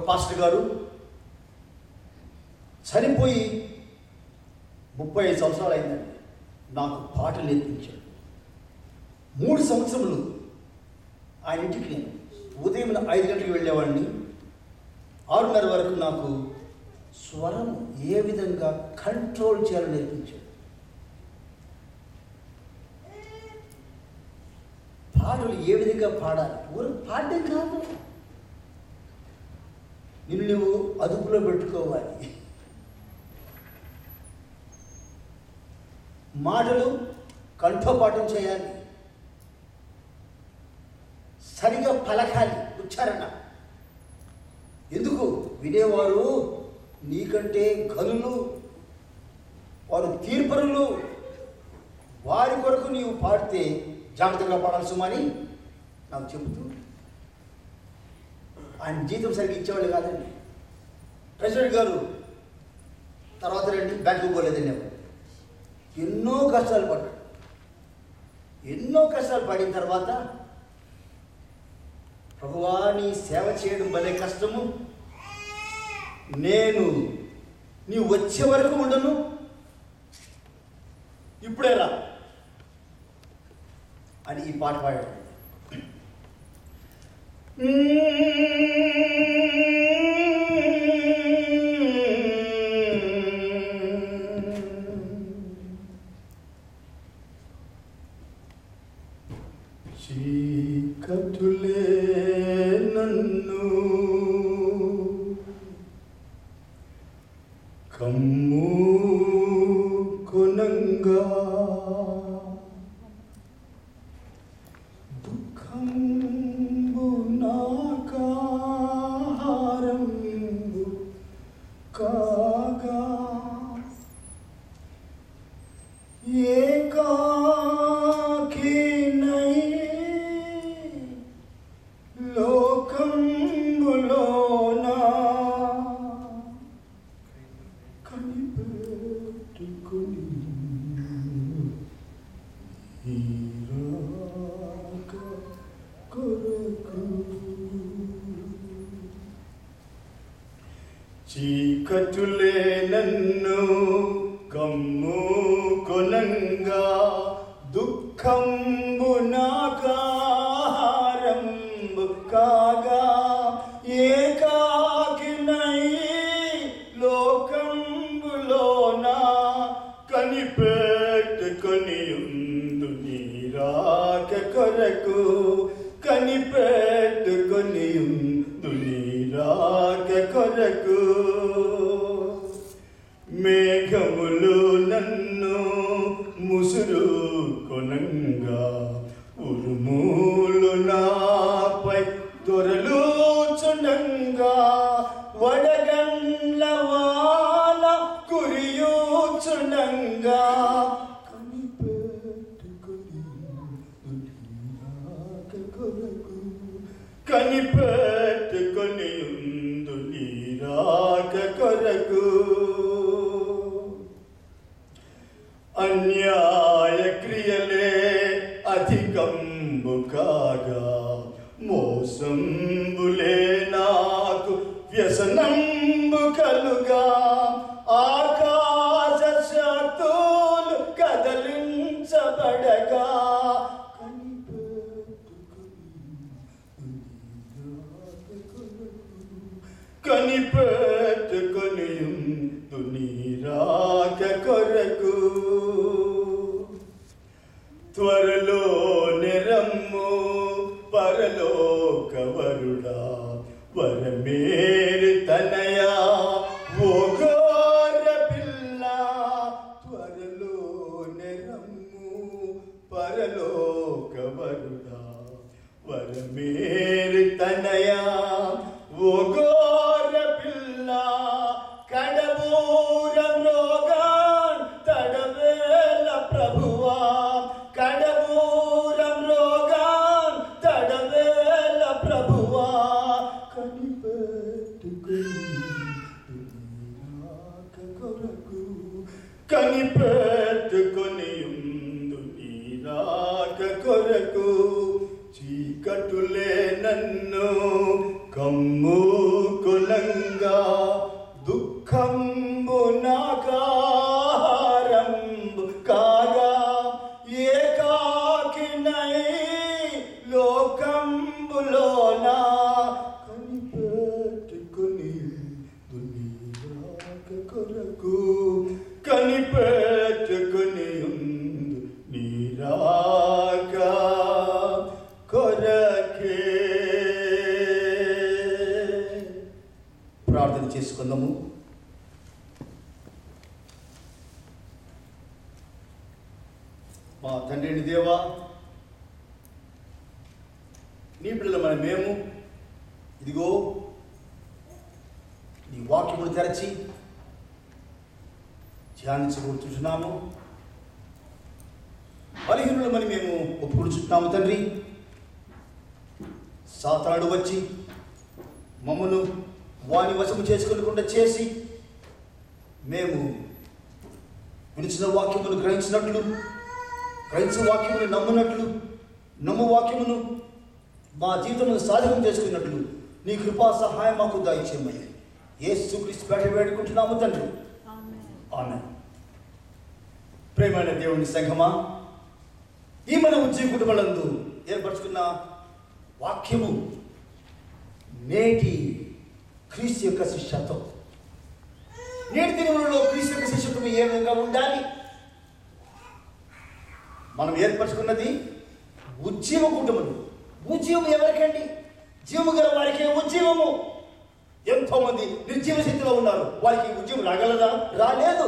pastor గారు చనిపోయి ముప్పై ఐదు సంవత్సరాలు అయిందండి నాకు పాటలు నేర్పించాడు మూడు సంవత్సరములు ఆయన ఇంటికి నేను ఉదయం ఐదు గంటలకు వెళ్ళేవాడిని ఆరున్నర వరకు నాకు స్వరం ఏ విధంగా కంట్రోల్ చేయాలో నేర్పించాడు పాటలు ఏ విధంగా పాడాలి ఊరు పాడడం కాదు నిన్ను నువ్వు అదుపులో పెట్టుకోవాలి మాటలు కంఠపాఠం చేయాలి సరిగా పలకాలి ఉచ్చారణ ఎందుకు వినేవారు నీకంటే గనులు వారు తీర్పరులు వారి కొరకు నీవు పాడితే జాగ్రత్తగా పాడాలి సుమని నాకు చెబుతూ ఆయన జీతం సరిగ్గా ఇచ్చేవాళ్ళు కాదండి ప్రెసిడెంట్ గారు తర్వాత రండి బ్యాంకుకి పోలేదండి ఎవరు ఎన్నో కష్టాలు పడ్డాడు ఎన్నో కష్టాలు పడిన తర్వాత ప్రభువా నీ సేవ చేయడం భలే కష్టము నేను నీ వచ్చే వరకు ఉండను ఇప్పుడే రా అని ఈ పాట పాడాడు చీకటులే నన్ను కమ్ము కొనంగా దుఃఖంబు నాకాహారంబు కాగా ఏకాకినై లోకంబులోనా కనిపెట్టుకుని ఈ రాక కొరకు చీకటులే నన్ను కమ్ము కొనంగా దుఃఖంబు నాకారంబు కాగా ఏకాకినై లోకంబులోన కనిపెట్టుకొని ఉందు నీరాక కొరకు కనిపెట్టుకొని ఉందు నీరాక కొరకు మేఘములు నన్ను ముసురు కొనంగా ఉరుములు నాపై దొరలు చుండంగా వడగండ్ల వాన కురియూచుండంగా కనిపెట్టుకొని దునియాక కొరకు కనిపెట్టుకొని ఉందు నీరాక కొరకు అన్యాయ క్రియలే అధికంబు కాగా మోసంబులే నాకు వ్యసనంబు కలుగా ఆకాశ శక్తులు కదలించబడగా కనిపెట్టుకొని నీరాక కొరకు త్వరలో నిరమ్ము పరలోకవరుడా వరమేరి తనయా ఓ గోర పిల్ల త్వరలో నిరమ్ము పరలోకవరుడా వరమేరి తనయా ఓ గోర పిల్ల కడబూరం రోగాన్ తడవేల ప్రభువా కడబూరం రోగాన్ తడవేల ప్రభువా కనిపెట్టుకుని నీరాక కొరకు కనిపెట్టుకొని ఉందు నీరాక కొరకు చీకటులే నన్ను కమ్ము కొల దేవా నీ బిడ్డలమైన మేము ఇదిగో నీ వాక్యమును తెరచి ధ్యానించబోతున్నాము బలహీనులమని మేము ఒప్పుకుంటున్నాము తండ్రి సాతాడు వచ్చి మమ్మను వాని వశము చేసుకోకుండా చేసి మేము వినిచిన వాక్యమును గ్రహించినట్లు గ్రహించిన వాక్యమును నమ్మునట్లు నమ్ము వాక్యమును మా జీవితమును సాధకం చేసుకున్నట్లు నీ కృపా సహాయం మాకు దయచేయమని యేసు క్రీస్తు పేట వేడుకుంటున్నాము తండ్రి ఆమె ప్రేమైన దేవుని సంఘమా ఈ మన ఉద్యోగ కుటుంబాలందు ఏర్పరచుకున్న వాక్యము నేటి క్రీస్తు యొక్క శిష్యత్వం నేటి దినములలో క్రీస్తు యొక్క శిష్యత్వం ఏ విధంగా ఉండాలి మనం ఏర్పరచుకున్నది ఉద్యమ కుటుంబం ఉద్యమం ఎవరికండి జీవము గల వారికి ఉద్యమము ఎంతో మంది నిర్జీవ స్థితిలో ఉన్నారు వారికి ఉద్యమం రాగలదా రాలేదు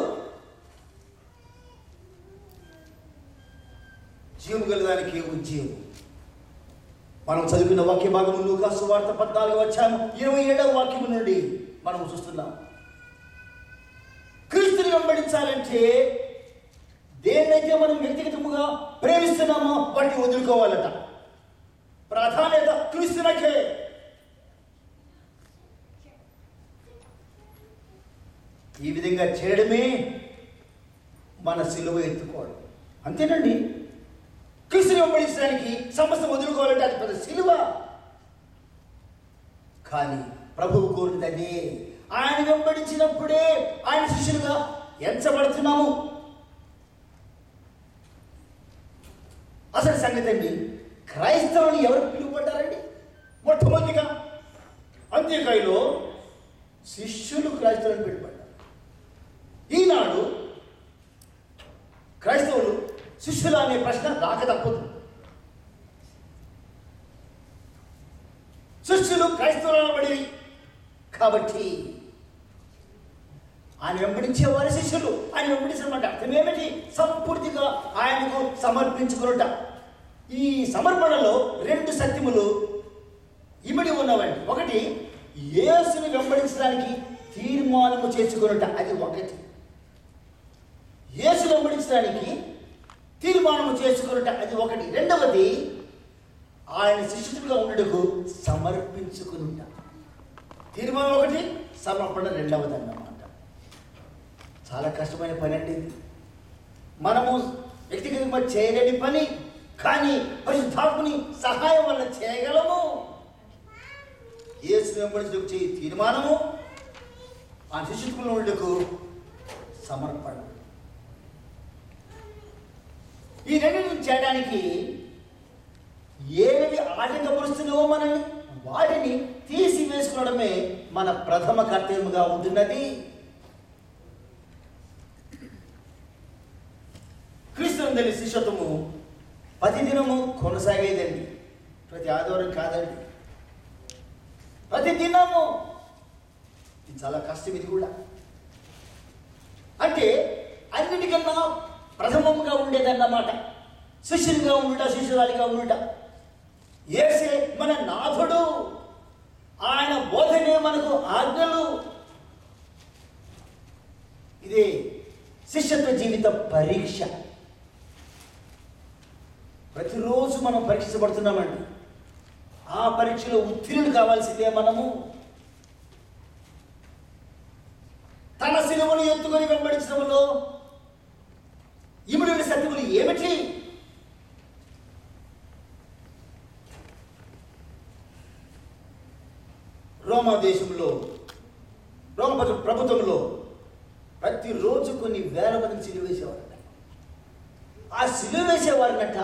జీవము గల దానికి ఉద్యమం మనం చదివిన వాక్య భాగము లూకాసు వార్త పద్నాలుగు వచ్చాము ఇరవై ఏడవ వాక్యము నుండి మనం చూస్తున్నాం క్రీస్తుని వెంబడించాలంటే దేన్నైతే మనం వ్యక్తిగతముగా ప్రేమిస్తున్నామో వాటిని వదులుకోవాలట ప్రాధాన్యత క్రీస్తునకే ఈ విధంగా చేయడమే మన సిలువ ఎత్తుకోవడం అంతేనండి క్రీస్తుని వెంబడించడానికి సమస్త వదులుకోవాలంటే అది పెద్ద సిలువ కానీ ప్రభువు కోరినది అదే ఆయన వెంబడించినప్పుడే ఆయన శిష్యులుగా ఎంచబడుతున్నాము అసలు సంగతి అండి క్రైస్తవుని ఎవరు పిలువబడ్డారండి మొట్టమొదటిగా అంత్యకాయలో శిష్యులు క్రైస్తవులను పిలువబడ్డారు ఈనాడు క్రైస్తవులు శిష్యులు అనే ప్రశ్న రాక తప్పదు శిష్యులు క్రైస్తవులు పడి కాబట్టి ఆయన వెంబడించే వారి శిష్యులు ఆయన వెంబడించమంట అర్థం ఏమిటి సంపూర్తిగా ఆయనకు సమర్పించుకునుట ఈ సమర్పణలో రెండు సత్యములు ఇమిడి ఉన్నవండి ఒకటి యేసుని వెంబడించడానికి తీర్మానము చేసుకునుట అది ఒకటి యేసు వెంబడించడానికి తీర్మానము చేసుకునుట అది ఒకటి రెండవది ఆయన శిష్యుడిగా ఉండటకు సమర్పించుకునుట తీర్మానం ఒకటి సమర్పణ రెండవది అన్నమాట చాలా కష్టమైన పని అండి ఇది మనము వ్యక్తిగతంగా చేయలేని పని కానీ పరిశుద్ధాత్మని సహాయం వల్ల చేయగలము యేసు వెంబడించడానికి చేయి తీర్మానము ఆ శిష్యుకుల ఉండకు సమర్పణ ఈ రెండింటిని చేయడానికి ఏవి ఆటంకపరుస్తున్నావో మనల్ని వాటిని తీసివేసుకోవడమే మన ప్రథమ కర్తవ్యముగా ఉంటున్నది క్రీస్తునందలి శిష్యత్వము ప్రతి దినము కొనసాగేదండి ప్రతి ఆదివారం కాదండి ప్రతి దినము ఇది చాలా కష్టం ఇది కూడా అంటే అన్నిటికన్నా ప్రథమముగా ఉండేదన్నమాట శిష్యునిగా ఉండుట శిష్యురాలిగా ఉండుట ఏసే మన నాథుడు ఆయన బోధనే మనకు ఆజ్ఞలు ఇదే శిష్యత్వ జీవిత పరీక్ష ప్రతిరోజు మనం పరీక్షించబడుతున్నామండి ఆ పరీక్షలో ఉత్తీర్ణులు కావాల్సిందే మనము తన సిలువను ఎత్తుకొని వెంబడించడంలో ఇమిడిన సత్యములు ఏమిటి రోమా దేశంలో రోమ ప్రభు- ప్రభుత్వంలో ప్రతిరోజు కొన్ని వేల మందిని సిలువ వేసేవారట ఆ సిలువ వేసేవారినట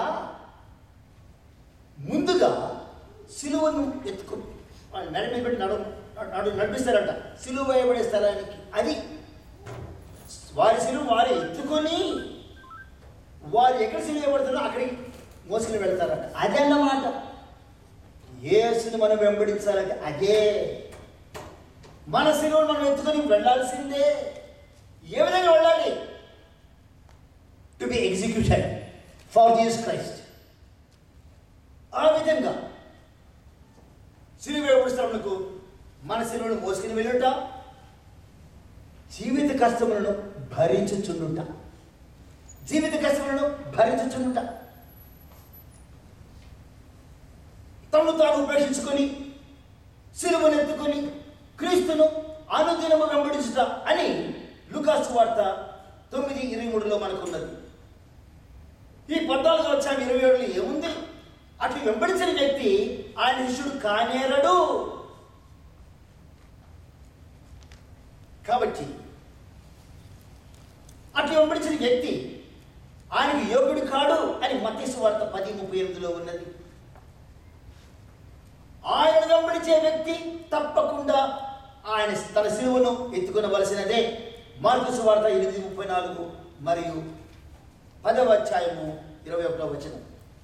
ముందుగా సిలువను ఎత్తుకొని వాళ్ళ మెడ మీద పెట్టి నడు నడు నడిపిస్తారంట సిలువ వేయబడే స్థలానికి అది వారి సిలువ వారే ఎత్తుకొని వారు ఎక్కడ సిలువ వేయబడతారో అక్కడికి మోసుకుని వెళ్తారంట అదే అన్నమాట యేసుని మనం వెంబడించాలంటే అదే మన సిలువను మనం ఎత్తుకొని వెళ్ళాల్సిందే ఏ విధంగా వెళ్ళాలి to be execution for Jesus Christ ఆ విధంగా సిలువ వేపుడుస్తున్నకు మన సిలువను మోసుకుని వెళ్ళుట జీవిత కష్టములను భరించుచుండుట జీవిత కష్టములను భరించుచుండుట తను తాను ఉపేక్షించుకొని సిలువను ఎత్తుకొని క్రీస్తును అనుదినము వెంబడించుట అని లుకాసు వార్త తొమ్మిది ఇరవై మూడులో మనకున్నది ఈ పద్నాలుగు వచ్చాము ఇరవై ఏడులో ఏముంది అట్లు వెంబడించిన వ్యక్తి ఆయన శిష్యుడు కానేరడు కాబట్టి అట్లు వెంబడించిన వ్యక్తి ఆయనకు యోగుడు కాడు అని మతీసు వార్త పది ముప్పై ఎనిమిదిలో ఉన్నది ఆయన వెంబడించే వ్యక్తి తప్పకుండా ఆయన తన శిలువను ఎత్తుకునవలసినదే మార్కుసు వార్త ఎనిమిది ముప్పై నాలుగు మరియు పదవ అధ్యాయము ఇరవై ఒకటో వచనం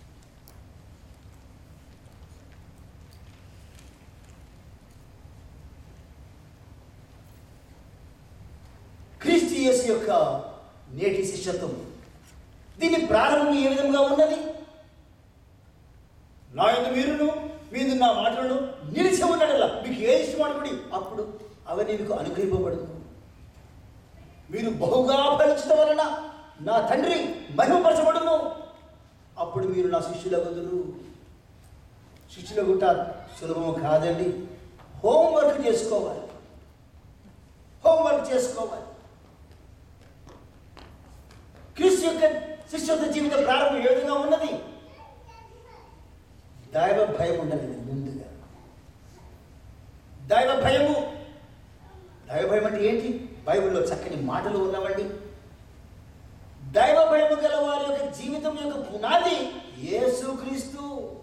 క్రీస్తు యేసు యొక్క నేటి శిష్యత్వం దీని ప్రారంభం ఏ విధంగా ఉన్నది నా యొక్క మీరును మీద నా మాటలను నిలిచి ఉండడల్లా మీకు ఏ ఇష్టం అనుకోండి అప్పుడు అవన్నీ మీకు అనుగ్రహింపబడుతుంది మీరు బహుగా ఫలించడం వలన నా తండ్రి మహిమపరచబడును అప్పుడు మీరు నా శిష్యులగుదురు శిష్యులగుట సులభం కాదండి హోంవర్క్ చేసుకోవాలి హోంవర్క్ చేసుకోవాలి క్రీస్తు యొక్క శిష్యత్వ జీవిత ప్రారంభం ఏ విధంగా ఉన్నది దైవ భయం ఉండాలి ముందుగా దైవ భయము దైవ భయం అంటే ఏంటి బైబిల్లో చక్కని మాటలు ఉన్నవండి దైవ భయము గల వారి యొక్క జీవితం యొక్క పునాది యేసుక్రీస్తు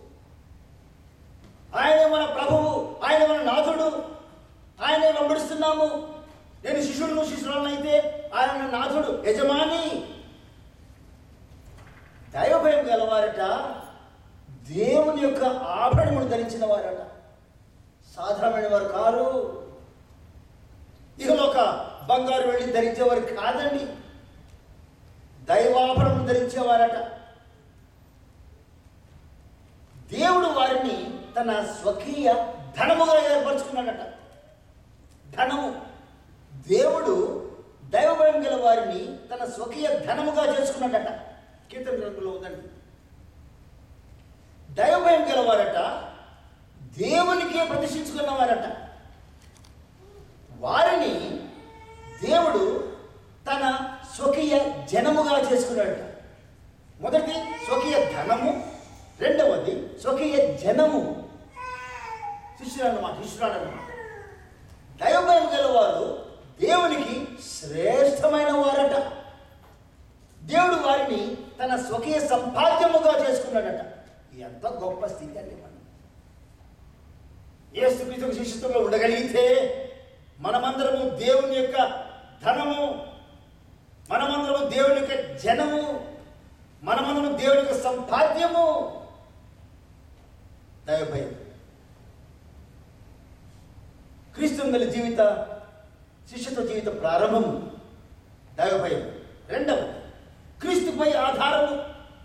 ఆయన మన ప్రభువు ఆయన మన నాథుడు ఆయన వెంబడిస్తున్నాము నేను శిష్యుడును శిష్యులను అయితే ఆయన నా నాథుడు యజమాని దైవ భయం గలవారట దేవుని యొక్క ఆభరణములు ధరించిన వారట సాధారణమైన వారు కారు ఇహలోక బంగారు వెళ్ళి ధరించేవారు కాదండి దైవాభరణం ధరించేవారట దేవుడు వారిని తన స్వకీయ ధనముగా ఏర్పరచుకున్నాడట ధనము దేవుడు దైవభయం గల వారిని తన స్వకీయ ధనముగా చేసుకున్నాడట కీర్తన గ్రంథంలో ఉందండి దైవభయం గలవారట దేవునికే ప్రతిష్ఠించుకున్నవారట వారిని దేవుడు తన స్వకీయ జనముగా చేసుకున్నాడట మొదటి స్వకీయ ధనము రెండవది స్వకీయ జనము శిష్యులు అన్నమాట శిష్యులు అన్నమాట దైవభయం గలవారు దేవునికి శ్రేష్టమైన వారట దేవుడు వారిని తన స్వకీయ సంపాద్యముగా చేసుకున్నాడట ఎంత గొప్ప స్థితి అండి మనం ఏసుక్రీస్తు శిష్యత్వంలో ఉండగలిగితే మనమందరము దేవుని యొక్క ధనము మనమందరము దేవుని యొక్క జనము మనమందరము దేవుని యొక్క సంపాద్యము దైవభయం క్రీస్తు గల జీవిత శిష్యత్వ జీవిత ప్రారంభము దైవభయం రెండవది క్రీస్తుపై ఆధారము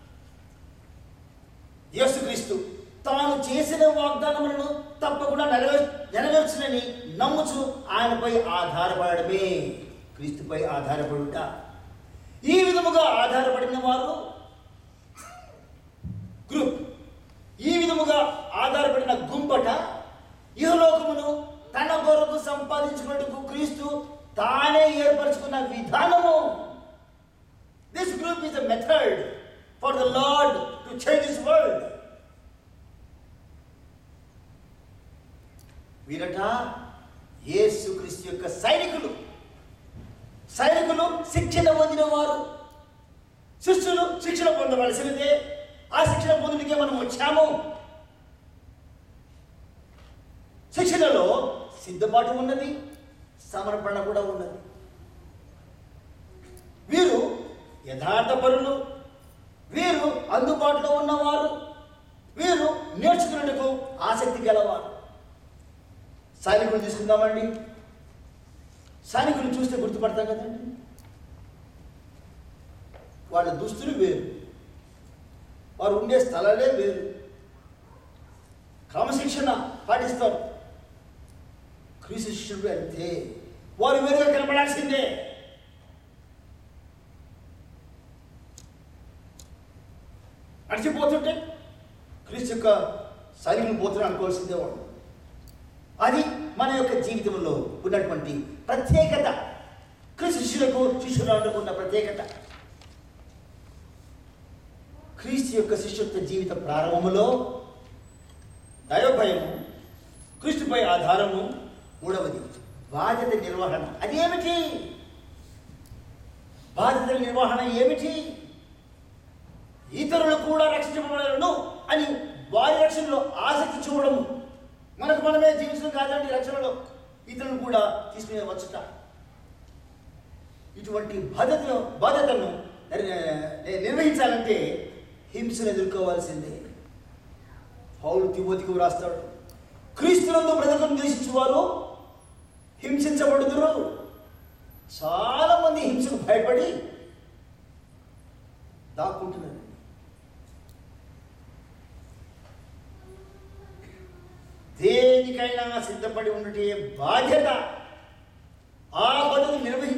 యేసుక్రీస్తు తాను చేసిన వాగ్దానములను తప్పకుండా నెరవేర్ నెరవేర్చునని నమ్ముచు ఆయనపై ఆధారపడమే క్రీస్తుపై ఆధారపడుట ఈ విధముగా ఆధారపడిన వారు గ్రూప్ ఈ విధముగా ఆధారపడిన గుంపట ఇహలోకమును తన కొరకు సంపాదించుకున్నట్టుకు క్రీస్తు తానే ఏర్పరచుకున్న విధానము this group is a method for the lord to change this world వీరట యేసుక్రీస్తు యొక్క సైనికులు సైనికులు శిక్షణ పొందిన వారు శిష్యులు శిక్షణ పొందవలసినదే ఆ శిక్షణ పొందుడికే మనం వచ్చాము శిక్షణలో సిద్ధపాటు ఉన్నది సమర్పణ కూడా ఉన్నది వీరు యథార్థ పరులు వీరు అందుబాటులో ఉన్నవారు వీరు నేర్చుకున్నట్టుకు ఆసక్తి గలవారు సైనికులు తీసుకుందామండి సైనికులు చూస్తే గుర్తుపడతాం కదండి వాళ్ళ దుస్తులు వేరు వారు ఉండే స్థలాలే వేరు క్రమశిక్షణ పాటిస్తారు క్రీస్తు శిష్యుడు అంతే వారు వేరుగా కనపడాల్సిందే నడిచిపోతుంటే క్రీస్తు యొక్క శరీరం పోతున్నా అనుకోవాల్సిందే వాడు అది మన యొక్క జీవితంలో ఉన్నటువంటి ప్రత్యేకత క్రీస్తు శిష్యులకు శిష్యురాలకు ఉన్న ప్రత్యేకత క్రీస్తు యొక్క శిష్యత్వ జీవిత ప్రారంభములో దైవభయము క్రీస్తుపై ఆధారము మూడవది బాధ్యత నిర్వహణ అదేమిటి బాధ్యతల నిర్వహణ ఏమిటి ఇతరులు కూడా రక్షించబడలను అని వారి రక్షణలో ఆసక్తి చూడము మనకు మనమే జీవించడం కాదండి రక్షణలో ఇతరులను కూడా తీసుకునే వచ్చుట ఇటువంటి బాధ్యతను బాధ్యతను నిర్- నిర్వహించాలంటే హింసను ఎదుర్కోవాల్సిందే పౌలు తిమోతికి వ్రాస్తాడు క్రీస్తునందు బ్రతకను ద్వేషించేవారు హింసించబడుదురు చాలా మంది హింసకు భయపడి దాక్కుంటున్నారు దేనికైనా సిద్ధపడి ఉండే బాధ్యత ఆ పదవి నిర్వహించ